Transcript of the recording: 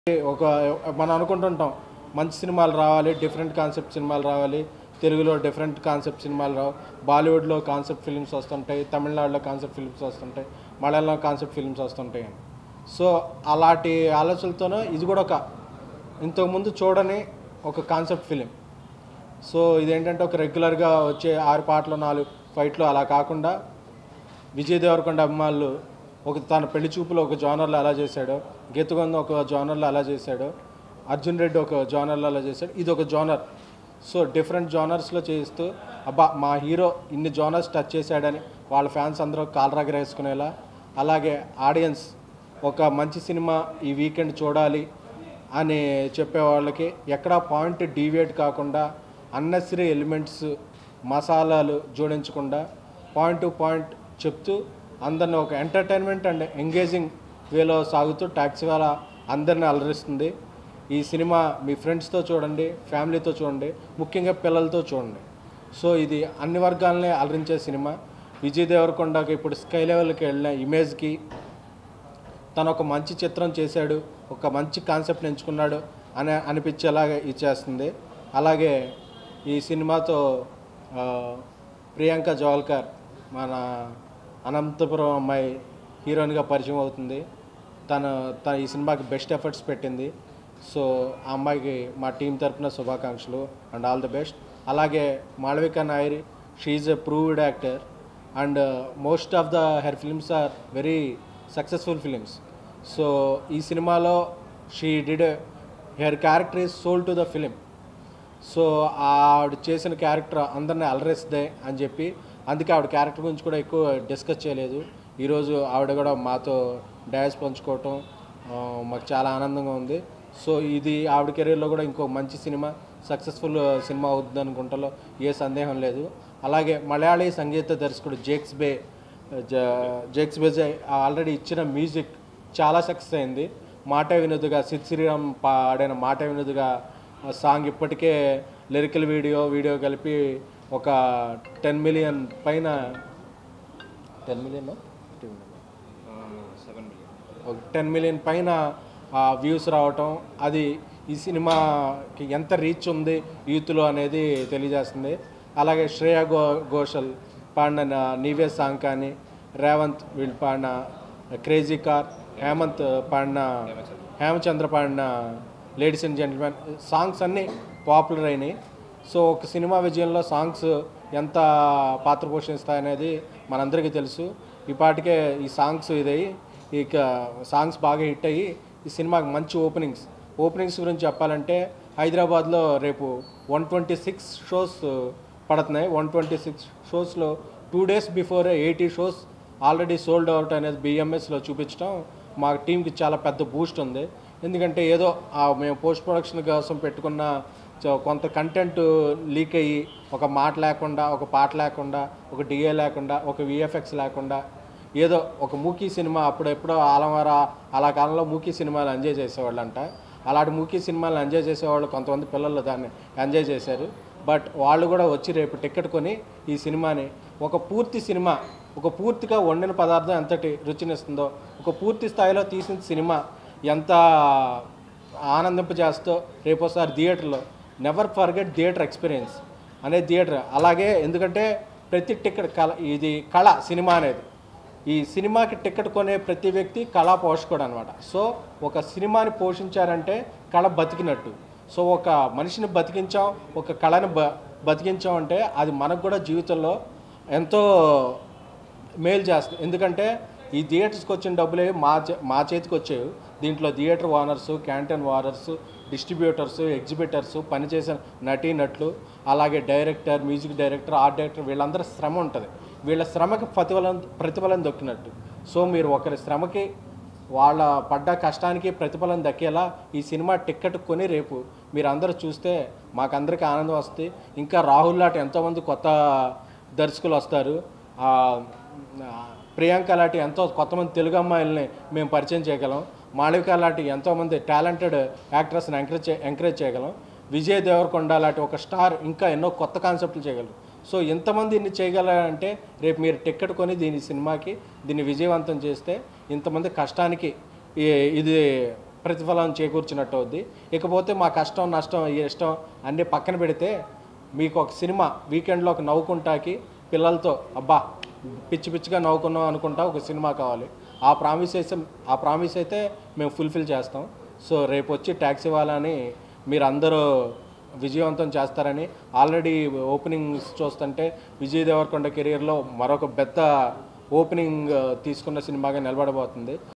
ఒక మనం అనుకుంటుంటాం మంచి సినిమాలు రావాలి డిఫరెంట్ కాన్సెప్ట్ సినిమాలు రావాలి తెలుగులో డిఫరెంట్ కాన్సెప్ట్ సినిమాలు రావు బాలీవుడ్లో కాన్సెప్ట్ ఫిల్మ్స్ వస్తుంటాయి తమిళనాడులో కాన్సెప్ట్ ఫిల్మ్స్ వస్తుంటాయి మలయాళంలో కాన్సెప్ట్ ఫిల్మ్స్ వస్తుంటాయి అని సో అలాంటి ఆలోచనలతోనే ఇది కూడా ఒక ఇంతకుముందు చూడని ఒక కాన్సెప్ట్ ఫిలిం సో ఇదేంటంటే ఒక రెగ్యులర్గా వచ్చే ఆరు పాటలు నాలుగు ఫైట్లు అలా కాకుండా విజయ్ దేవరకొండ అభిమానులు ఒక తన పెళ్లి చూపులో ఒక జోనర్లో అలా చేశాడు గీతగొంద ఒక జోనర్లో అలా చేశాడు అర్జున్ రెడ్డి ఒక జోనర్లో అలా చేశాడు ఇది ఒక జోనర్ సో డిఫరెంట్ జోనర్స్లో చేస్తూ అబ్బా మా హీరో ఇన్ని జోనర్స్ టచ్ చేశాడని వాళ్ళ ఫ్యాన్స్ అందరూ కాలరగరేసుకునేలా అలాగే ఆడియన్స్ ఒక మంచి సినిమా ఈ వీకెండ్ చూడాలి అని చెప్పే వాళ్ళకి ఎక్కడా పాయింట్ డీవియేట్ కాకుండా అన్నెసరీ ఎలిమెంట్స్ మసాలాలు జోడించకుండా పాయింట్ టు పాయింట్ చెప్తూ అందరిని ఒక ఎంటర్టైన్మెంట్ అండ్ ఎంగేజింగ్ వేలో సాగుతూ ట్యాక్సీ వాళ్ళ అందరిని అలరిస్తుంది ఈ సినిమా మీ ఫ్రెండ్స్తో చూడండి ఫ్యామిలీతో చూడండి ముఖ్యంగా పిల్లలతో చూడండి సో ఇది అన్ని వర్గాలనే అలరించే సినిమా విజయ్ దేవరకొండకి ఇప్పుడు స్కై లెవెల్కి వెళ్ళిన ఇమేజ్కి తను ఒక మంచి చిత్రం చేశాడు ఒక మంచి కాన్సెప్ట్ ఎంచుకున్నాడు అని అనిపించేలాగా ఇచ్చేస్తుంది అలాగే ఈ సినిమాతో ఆ, ప్రియాంక జోల్కర్ మన అనంతపురం అమ్మాయి హీరోయిన్గా పరిచయం అవుతుంది తను తన ఈ సినిమాకి బెస్ట్ ఎఫర్ట్స్ పెట్టింది సో ఆ అమ్మాయికి మా టీం తరపున శుభాకాంక్షలు అండ్ ఆల్ ది బెస్ట్ అలాగే Malavika Nair she a proved actor and most of the her films are very successful films so ఈ సినిమాలో she did her character is soul to the film so ఆవిడ చేసిన క్యారెక్టర్ అందరిని అలరేస్తే అని చెప్పి అందుకే ఆవిడ క్యారెక్టర్ గురించి కూడా ఎక్కువ డిస్కస్ చేయలేదు ఈరోజు ఆవిడ కూడా మాతో డ్యాన్స్ పంచుకోవటం ఆ, మాకు చాలా ఆనందంగా ఉంది సో ఇది ఆవిడ కెరీర్లో కూడా ఇంకో మంచి సినిమా సక్సెస్ఫుల్ సినిమా అవుతుంది అనుకుంటాలో ఏ సందేహం లేదు అలాగే మలయాళీ సంగీత దర్శకుడు జేక్స్ బే జ- జేక్స్ బేజే ఆల్రెడీ ఇచ్చిన మ్యూజిక్ చాలా సక్సెస్ అయింది మాట వినోదుగా సిద్ శ్రీరామ్ పాడిన మాట వినోదుగా సాంగ్ ఇప్పటికే లిరికల్ వీడియో వీడియో కలిపి ఒక టెన్ మిలియన్ పైన టెన్ మిలియన్ ఒక టెన్ మిలియన్ పైన వ్యూస్ రావటం అది ఈ సినిమాకి ఎంత రీచ్ ఉంది యూత్లో అనేది తెలియజేస్తుంది అలాగే శ్రేయా గో ఘోషల్ పాడిన నీవే సాంగ్ కానీ రేవంత్ వీళ్ళు పాడిన క్రేజీ కార్ హేమంత్ పాడిన హేమచంద్ర పాడిన లేడీస్ అండ్ జెంటిల్మెన్ సాంగ్స్ అన్నీ పాపులర్ అయినాయి సో ఒక సినిమా విజయంలో సాంగ్స్ ఎంత పాత్ర పోషిస్తాయనేది మనందరికీ తెలుసు ఈ పాటికే ఈ సాంగ్స్ ఇదయ్యి ఇక సాంగ్స్ బాగా హిట్ అయ్యి ఈ సినిమాకి మంచి ఓపెనింగ్స్ ఓపెనింగ్స్ గురించి చెప్పాలంటే హైదరాబాద్లో రేపు వన్ ట్వంటీ సిక్స్ షోస్ పడుతున్నాయి వన్ ట్వంటీ సిక్స్ షోస్లో two days before eighty shows already sold out అనేది బిఎంఎస్లో చూపించడం మా టీంకి చాలా పెద్ద బూస్ట్ ఉంది ఎందుకంటే ఏదో ఆ మేము పోస్ట్ ప్రొడక్షన్ కోసం పెట్టుకున్న చ- కొంత కంటెంట్ లీక్ అయ్యి ఒక మాట లేకుండా ఒక పాట లేకుండా ఒక డిఏ లేకుండా ఒక విఎఫ్ఎక్స్ లేకుండా ఏదో ఒక మూకీ సినిమా అప్పుడు ఎప్పుడో ఆలమర అలా కాలంలో మూకీ సినిమాలు ఎంజాయ్ చేసేవాళ్ళంట అలాంటి మూకీ సినిమాలు ఎంజాయ్ చేసేవాళ్ళు కొంతమంది పిల్లలు దాన్ని ఎంజాయ్ చేశారు బట్ వాళ్ళు కూడా వచ్చి రేపు టికెట్ కొని ఈ సినిమాని ఒక పూర్తి సినిమా ఒక పూర్తిగా వండిన పదార్థం ఎంతటి రుచినిస్తుందో ఒక పూర్తి స్థాయిలో తీసిన సినిమా ఎంత ఆనందింపజేస్తో రేపోసారి థియేటర్లో నెవర్ ఫర్గెట్ థియేటర్ ఎక్స్పీరియన్స్ అనే థియేటర్ అలాగే ఎందుకంటే ప్రతి టికెట్ కళ ఇది కళ సినిమా అనేది ఈ సినిమాకి టికెట్ కొనే ప్రతి వ్యక్తి కళా పోషకుడు అనమాట సో ఒక సినిమాని పోషించారంటే కళ బతికినట్టు సో ఒక మనిషిని బతికించాం ఒక కళని బ బతికించాం అంటే అది మనకు కూడా జీవితంలో ఎంతో మేలు చేస్తుంది ఎందుకంటే ఈ థియేటర్స్కి వచ్చిన డబ్బులే మా చే మా చేతికి వచ్చాయి దీంట్లో theatre owners canteen owners distributors exhibitors పనిచేసిన నటీనటులు అలాగే director music director art director వీళ్ళందరూ శ్రమ ఉంటుంది వీళ్ళ శ్రమకి ప్రతిఫలం ప్రతిఫలం దొక్కినట్టు సో మీరు ఒకరి శ్రమకి వాళ్ళ పడ్డ కష్టానికి ప్రతిఫలం దక్కేలా ఈ సినిమా టిక్కెట్ కొని రేపు మీరు అందరూ చూస్తే మాకందరికీ ఆనందం వస్తుంది ఇంకా రాహుల్ లాంటి ఎంతోమంది కొత్త దర్శకులు వస్తారు ఆ, ఆ, ప్రియాంక లాంటి ఎంతో కొంతమంది తెలుగు అమ్మాయిల్ని మేము పరిచయం చేయగలం మాళవిక లాంటి ఎంతోమంది టాలెంటెడ్ యాక్ట్రెస్ని ఎంకరేజ్ చే- ఎంకరేజ్ చేయగలం విజయ్ దేవరకొండ లాంటి ఒక స్టార్ ఇంకా ఎన్నో కొత్త కాన్సెప్ట్లు చేయగలరు సో ఇంతమంది ఇన్ని చేయగలరంటే రేపు మీరు టికెట్ కొని దీని సినిమాకి దీన్ని విజయవంతం చేస్తే ఇంతమంది కష్టానికి ఈ- ఇది ప్రతిఫలం చేకూర్చినట్టు అవుద్ది ఇకపోతే మా కష్టం నష్టం ఇష్టం అన్నీ పక్కన పెడితే మీకు ఒక సినిమా వీకెండ్లో ఒక నవ్వుకుంటాకి పిల్లలతో అబ్బా పిచ్చి పిచ్చిగా నవ్వుకున్నాం అనుకుంటా ఒక సినిమా కావాలి ఆ ప్రామిస్ అయితే ఆ ప్రామిస్ అయితే మేము ఫుల్ఫిల్ చేస్తాం సో రేపు వచ్చి ట్యాక్సీ వాళ్ళని మీరు అందరూ విజయవంతం చేస్తారని ఆల్రెడీ ఓపెనింగ్స్ చూస్తుంటే విజయ్ దేవరకొండ కెరియర్లో మరొక పెద్ద ఓపెనింగ్ తీసుకున్న సినిమాగా నిలబడబోతుంది